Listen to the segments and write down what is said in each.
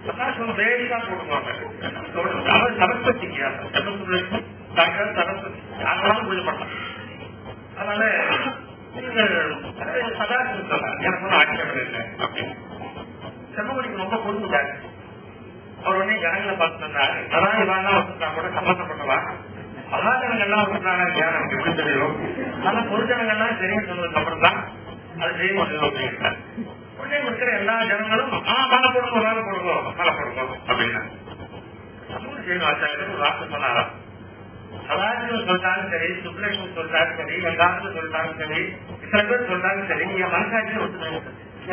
சதாசிவம் வேடிக்கா போடுவாங்க அவர் சரஸ்வதிக்கு சரஸ்வதி டாக்டர் சரஸ்வதி யாரெல்லாம் பூஜை பண்ணலாம் அதனால நீங்கள் சதாசிவம் சொல்லலாம் எனக்கு ஒன்றும் ஆட்சேபம் இல்லை அப்படின்னு செம்மொழிக்கு ரொம்ப பொருந்துட்டாரு அவர் உடனே ஜனங்களை பார்த்து சொன்னாரு அதான் இவெல்லாம் வச்சுட்டா கூட சம்பந்தப்பட்டவா மகாஜனங்கள்லாம் வச்சுட்டாங்க தியானம் எப்படி தெரியும் ஆனா பொதுஜனங்கள்லாம் தெரியும் சொன்னதுக்கு அப்புறம் தான் அது செய்ய முடியும் அப்படின்னா உடனே இருக்கிற எல்லா ஜனங்களும் ஆ மேல போடுங்க மேல போடுங்க மேல போடுங்க அப்படின்னா செய்யணும் ஆச்சாரியர் ஒரு வார்த்தை சொன்னாராம் சதாசிவம் சொல்லிட்டாலும் சரி சுப்லட்சுமி சொல்லிட்டாலும் சரி எல்லாருக்கும் சொல்லிட்டாலும் சரி இத்தனை பேர் சொல்லிட்டாலும் சரி என் மனசாட்சி ஒத்துக்கணும்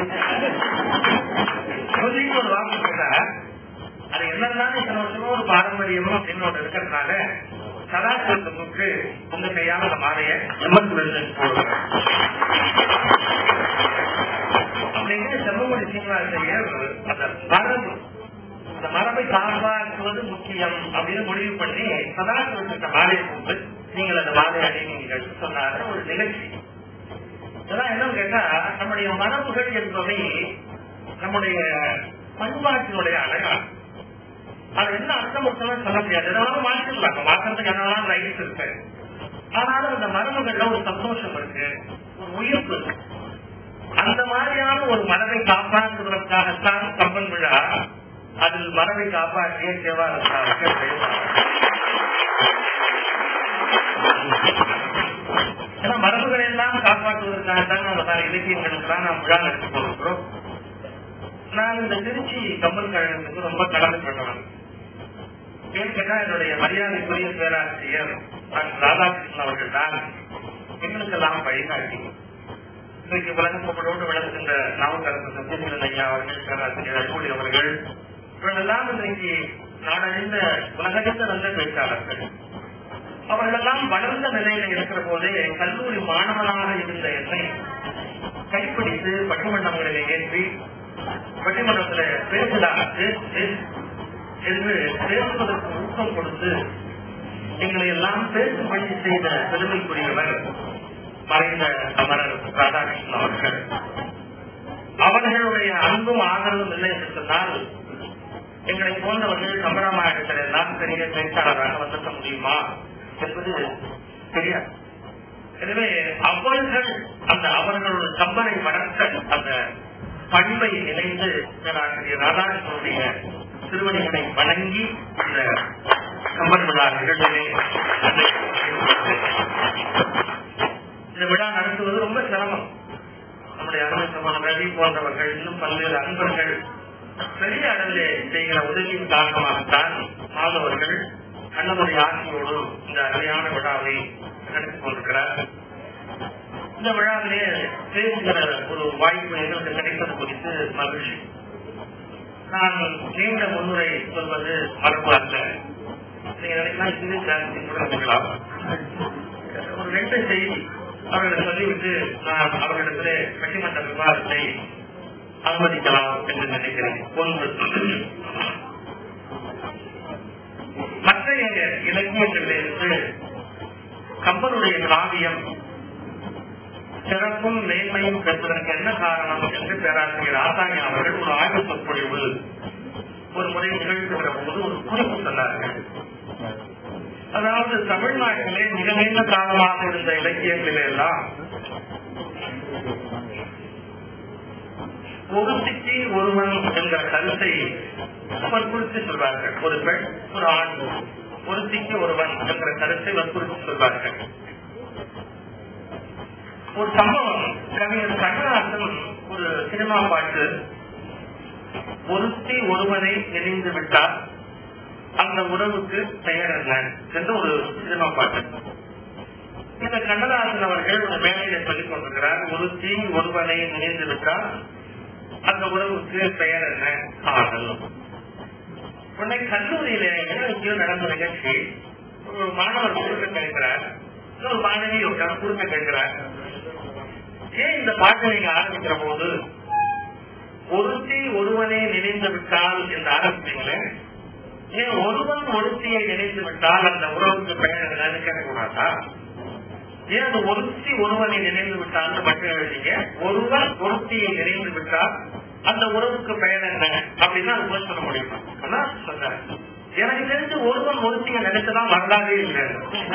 சொல்லிட்டு ஒரு வார்த்தை சொன்னா அது என்னதான் இத்தனை வருஷமா ஒரு பாரம்பரியமா பின்னோட்டு இருக்கிறதுனால சதாசிவத்துக்கு உங்க கையால அந்த மாலையை எம்மன் போடுவாங்க அப்படின்னு செம்மொழி சீனிவாசையர் அந்த மரபு அந்த மரபை காப்பாற்றுவது முக்கியம் அப்படின்னு முடிவு பண்ணி சதாசிவத்துக்கு மாலையை கொண்டு நீங்கள் அந்த மாலையை அணிவீங்கள் சொன்னாரு ஒரு நிகழ்ச்சி இதெல்லாம் என்னன்னு கேட்டா நம்முடைய மரபுகள் என்பவை நம்முடைய பண்பாட்டினுடைய அடையாளம் அது என்ன அர்த்தம் சொல்ல முடியாது எதனாலும் மாற்றிடலாம் மாற்றத்துக்கு என்னெல்லாம் ரைட்ஸ் இருக்கு ஆனாலும் அந்த மரபுகள்ல ஒரு சந்தோஷம் இருக்கு ஒரு உயிர்ப்பு இருக்கு அந்த மாதிரியான ஒரு மரபை காப்பாற்றுவதற்காகத்தான் கம்பன் விழா அதில் மரபை காப்பாற்றிய சேவாரத்தார்கள் ஏன்னா மரபுகளை எல்லாம் காப்பாற்றுவதற்காகத்தான் அந்த மாதிரி இலக்கியங்களுக்கெல்லாம் நாம் விழா நடத்தி கொண்டிருக்கிறோம் நான் இந்த திருச்சி கம்பன் கழகத்துக்கு ரொம்ப கடமைப்பட்டவன் ஏன்னு கேட்டா என்னுடைய மரியாதைக்குரிய பேராசிரியர் டாக்டர் ராதாகிருஷ்ணன் அவர்கள் தான் எங்களுக்கெல்லாம் வழிகாட்டி இன்றைக்கு உலக புகழோடு விளங்குகின்ற நாமக்கரசு சத்யசீலன் ஐயா அவர்கள் பேராசிரியர் அன்புடி அவர்கள் இவர்களெல்லாம் இன்றைக்கு நாடறிந்த உலகறிந்த நல்ல பேச்சாளர்கள் அவர்களெல்லாம் வளர்ந்த நிலையில இருக்கிற போதே கல்லூரி மாணவனாக இருந்த என்னை கைப்பிடித்து பட்டிமன்றங்களிலே ஏற்றி பட்டிமன்றத்தில் பேசலாம் என்று பேசுவதற்கு ஊக்கம் கொடுத்து எங்களை எல்லாம் பேசும்படி செய்த பெருமைக்குரியவர் மறைந்த அமரர் ராதாகிருஷ்ணன் அவர்கள் அவர்களுடைய அன்பும் ஆதரவும் இல்லை என்று சொன்னால் எங்களை போன்றவர்கள் கம்பராமாயணத்தில் எல்லாம் பெரிய பேச்சாளராக வந்திருக்க முடியுமா என்பது தெரியாது எனவே அவர்கள் அந்த அவர்களுடைய கம்பனை வளர்த்த அந்த பண்பை இணைந்து பேராசிரியர் ராதாகிருஷ்ணனுடைய திருவடிகளை வணங்கி இந்த கம்பன் விழா நிகழ்விலே இந்த விழா நடத்துவது ரொம்ப சிரமம் நம்முடைய அருமைத்தமான ரவி போன்றவர்கள் இன்னும் பல்வேறு அன்பர்கள் பெரிய அளவிலே செய்கிற உதவியின் காரணமாகத்தான் மாணவர்கள் அண்ணனுடைய ஆட்சியோடு இந்த அருமையான விழாவை நடத்தி கொண்டிருக்கிறார் இந்த விழாவிலே பேசுகிற ஒரு வாய்ப்பு எங்களுக்கு கிடைப்பது குறித்து மகிழ்ச்சி நான் நீண்ட முன்னுரை சொல்வது மரபு அல்ல நீங்க நினைக்கலாம் இது ஜாஸ்தி கூட இருக்கலாம் ஒரு ரெண்டு செய்தி அவர்களை சொல்லிவிட்டு நான் அவர்களிடத்திலே பட்டிமன்ற விவாதத்தை அனுமதிக்கலாம் என்று நினைக்கிறேன் ஒன்று மற்ற இலக்கியங்களிலிருந்து கம்பனுடைய காவியம் சிறப்பும் மேன்மையும் பெறுவதற்கு என்ன காரணம் என்று பேராசிரியர் ஆசாமி அவர்கள் ஒரு ஆய்வு சொற்பொழிவு ஒரு முறை நிகழ்த்துகிற போது ஒரு குறிப்பு சொன்னார்கள் அதாவது தமிழ்நாட்டிலே மிக நீண்ட காலமாக இருந்த இலக்கியங்களிலே எல்லாம் ஒருத்திக்கு ஒருவன் என்ற கருத்தை வற்புறுத்தி சொல்வார்கள் ஒரு பெண் ஒரு ஆண் ஒருத்திக்கு ஒருவன் என்ற கருத்தை வற்புறுத்தி சொல்வார்கள் ஒரு சம்பவம் கவிஞர் கண்ணதாசன் ஒரு சினிமா பாட்டு ஒருத்தி ஒருவனை நினைந்து விட்டால் அந்த உறவுக்கு பெயர் என்ன என்று ஒரு சினிமா பாட்டு இந்த கண்ணதாசன் அவர்கள் ஒரு மேலையில சொல்லிக் கொண்டிருக்கிறார் ஒருத்தி ஒருவனை நினைந்து விட்டால் அந்த உறவுக்கு பெயர் என்ன காதல் உடனே கல்லூரியில எங்கேயோ நடந்த நிகழ்ச்சி ஒரு மாணவர் குறுக்க கேட்கிறார் ஒரு மாணவி ஒருத்தர் குறுக்க கேட்கிறார் ஏன் இந்த பாட்டை நீங்க ஆரம்பிக்கிற போது ஒருத்தி ஒருவனை நினைந்து விட்டால் என்று ஆரம்பிச்சீங்களே ஏன் ஒருவன் ஒருத்தியை நினைத்து விட்டால் அந்த உறவுக்கு பெயர் என்னன்னு கேட்கக்கூடாதா ஏன் அது ஒருத்தி ஒருவனை நினைந்து விட்டால் மட்டும் எழுதிங்க ஒருவன் ஒருத்தியை நினைந்து விட்டால் அந்த உறவுக்கு பெயர் என்ன அப்படின்னா அது போய் சொல்ல முடியும் ஆனா சொல்றாரு எனக்கு தெரிஞ்சு ஒருவன் ஒருத்திங்க நினைச்சதான் வரலாறே இல்லை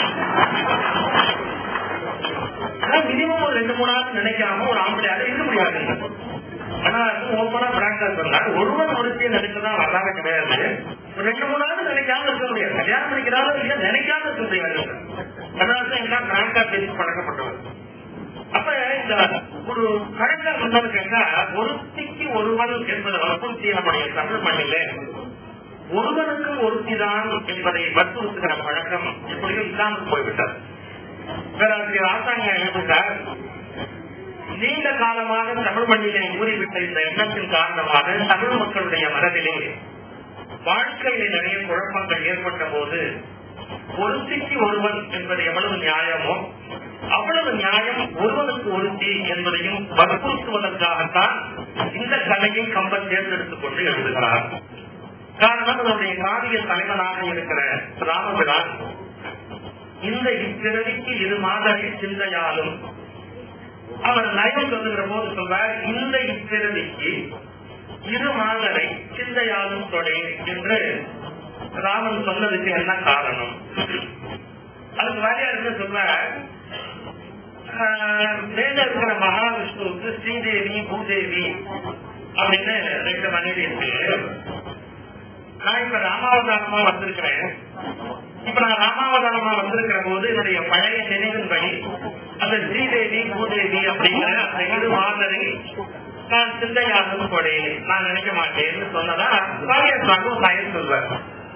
மினிமம் ஒரு ரெண்டு மூணு நாள் நினைக்காம ஒரு ஆம்பளையாக இருக்க முடியாது ஆனா ஓப்பனா பிராங்கா சொன்னாங்க ஒருவன் ஒருத்தியை நினைச்சதான் வரலாறு கிடையாது ஒரு ரெண்டு மூணு நாள் நினைக்காம இருக்க முடியாது கல்யாணம் பண்ணிக்கிறாலும் இல்லையா நினைக்காம இருக்க முடியாது அதனால எல்லாம் பிராங்கா பேசி பழக்கப்பட்டவர் அப்ப இந்த ஒரு பழக்கம் என்னன்னு கேட்டா ஒருத்திக்கு ஒருவன் என்பது வற்புறுத்தி நம்முடைய தமிழ் மண்ணிலே ஒருவனுக்கு ஒருத்திதான் என்பதை வற்புறுத்துகிற பழக்கம் எப்படியோ இல்லாமல் போய்விட்டது பேராசிரியர் ஆசாங்க எழுதுகிறார் நீண்ட காலமாக தமிழ் மண்ணிலே ஊறிவிட்ட இந்த எண்ணத்தின் காரணமாக தமிழ் மக்களுடைய மனதிலே வாழ்க்கையிலே நிறைய குழப்பங்கள் ஏற்பட்ட போது ஒருத்திக்கு ஒருவன் என்பது எவ்வளவு நியாயமோ அவ்வளவு நியாயம் ஒருவனுக்கு ஒருத்தி என்பதையும் வற்புறுத்துவதற்காகத்தான் இந்த கலையை கம்பன் தேர்ந்தெடுத்துக் கொண்டு எழுதுகிறார் காரணம் அவருடைய காவிய தலைவனாக இருக்கிற ராமபிரான் இந்த இப்பிறவிக்கு இரு மாதிரி சிந்தையாலும் அவர் நயம் சொல்லுகிற போது சொல்வார் இந்த இப்பிறவிக்கு இரு மாதரை சிந்தையாலும் தொடே என்று ராமன் சொன்னதுக்கு என்ன காரணம் அதுக்கு வாரியார் என்ன சொல்றார் மேல இருக்கிற மகாவிஷ்ணுவுக்கு ஸ்ரீதேவி பூதேவி அப்படின்னு ரெண்டு மனைவி இருக்கு நான் இப்ப ராமாவதாரமா வந்திருக்கிறேன் இப்ப நான் ராமாவதாரமா வந்திருக்கிற போது என்னுடைய பழைய நினைவின்படி அந்த ஸ்ரீதேவி பூதேவி அப்படிங்கிற அந்த இரு மாதரை நான் சிந்தையாகும் கொடேன் நான் நினைக்க மாட்டேன்னு சொன்னதா வாரியார் சுவாமி சாயம் சொல்வார்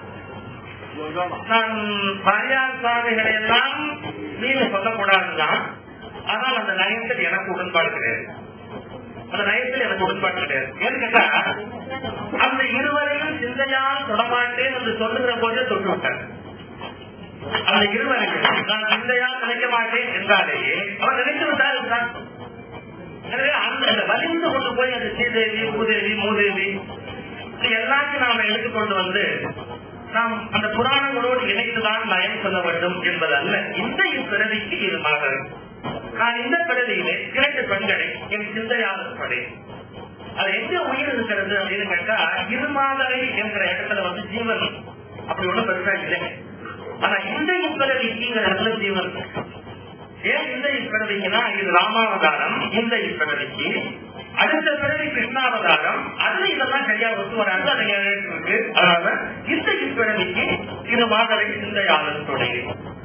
நான் வாரியார் சுவாமிகளை எல்லாம் நீங்க சொல்லக்கூடாதுதான் ஆனால் அந்த நயத்தில் எனக்கு உடன்பாடு கிடையாது அந்த நயத்தில் எனக்கு உடன்பாடு கிடையாது ஏன்னு கேட்டா அந்த இருவரையும் சிந்தையால் தொடமாட்டேன் என்று சொல்லுகிற போதே தொட்டு விட்டார் அந்த இருவரையும் நான் சிந்தையால் நினைக்க மாட்டேன் என்றாலேயே அவர் நினைத்து விட்டார் என்றார் எனவே அந்த வலிந்து கொண்டு போய் அந்த ஸ்ரீதேவி பூதேவி மூதேவி இது எல்லாத்தையும் நாம எடுத்துக்கொண்டு வந்து நாம் அந்த புராணங்களோடு இணைத்துதான் நயம் சொல்ல வேண்டும் என்பது அல்ல இந்த இப்பிறவிக்கு இது மகள் நான் இந்த பிறவியிலே இரண்டு பெண்களை என் சிந்தையாளர் படேன் அது எங்க உயிர் இருக்கிறது அப்படின்னு கேட்டா இருமாதரை என்ற இடத்துல வந்து ஜீவன் அப்படி ஒண்ணும் பெருசா இல்லைங்க ஆனா இந்த இப்பிறவிக்குங்கிற இடத்துல ஜீவன் ஏன் இந்த இப்பிறவிக்குன்னா இது ராமாவதாரம் இந்த இப்பிறவிக்கு அடுத்த பிறவி கிருஷ்ணாவதாரம் அதுல இதெல்லாம் சரியா ஒத்து வராது அதை இருக்கு அதனால இந்த இப்பிறவிக்கு இது மாதரை சிந்தையாளர் தொடங்கி